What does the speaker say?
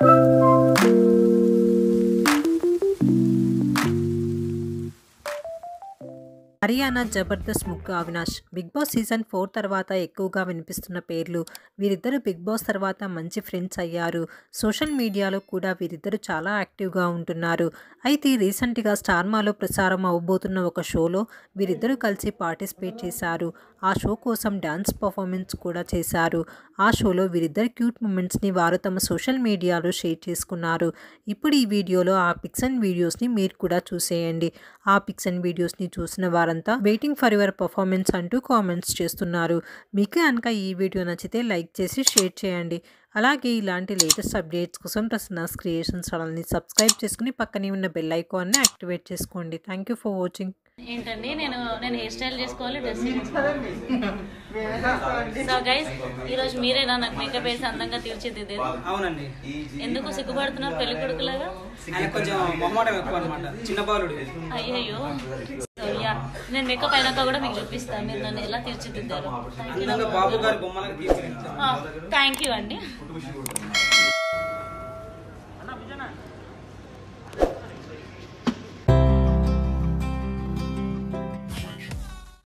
హరియానా జబర్దస్త్ ముగ్గు Avinash Bigg Boss season four తర్వాత ఎక్కువగా వినిపిస్తున్న పేర్లు వీరిద్దరు బిగ్ బాస్ తర్వాత మంచి ఫ్రెండ్స్ అయ్యారు సోషల్ మీడియాలో కూడా వీరిద్దరు చాలా యాక్టివ్గా ఉంటున్నారు అయితే రీసెంట్గా స్టార్మాలో ప్రసారం అవ్వబోతున్న ఒక షోలో వీరిద్దరూ కలిసి పార్టిసిపేట్ చేశారు ఆ షో కోసం డ్యాన్స్ పర్ఫార్మెన్స్ కూడా చేశారు ఆ షోలో వీరిద్దరి క్యూట్ మూమెంట్స్ని వారు తమ సోషల్ మీడియాలో షేర్ చేసుకున్నారు ఇప్పుడు ఈ వీడియోలో ఆ పిక్స్ అండ్ వీడియోస్ని మీరు కూడా చూసేయండి ఆ పిక్స్ అండ్ వీడియోస్ని చూసిన వారంతా వెయిటింగ్ ఫర్ యువర్ పర్ఫార్మెన్స్ అంటూ కామెంట్స్ చేస్తున్నారు మీకు కనుక ఈ వీడియో నచ్చితే లైక్ చేసి షేర్ చేయండి అలాగే ఇలాంటి లేటెస్ట్ అప్డేట్స్ కోసం ప్రసన్నాస్ క్రియేషన్ ఛానల్ని సబ్స్క్రైబ్ చేసుకుని పక్కనే ఉన్న బెల్ ఐకాన్ని యాక్టివేట్ చేసుకోండి థ్యాంక్ యూ ఫర్ వాచింగ్ ఏంటండి నేను నేను హెయిర్ స్టైల్ చేసుకోవాలి డ్రెస్ సో గైస్ ఈరోజు మీరేనా నాకు మేకప్ వేసి అందంగా తీర్చిదిద్దేది అవునండి ఎందుకు సిగ్గుపడుతున్నారు పెళ్లి కొడుకులాగా ఆయన కొంచెం మొహమాటం ఎక్కువ అనమాట చిన్న బాలుడు అయ్యయ్యో సో యా నేను మేకప్ అయినాక కూడా మీకు చూపిస్తాను మీరు నన్ను ఎలా తీర్చిదిద్దారు అందంగా బాబు గారి బొమ్మలకు తీర్చిదిద్దాం థ్యాంక్ యూ అండి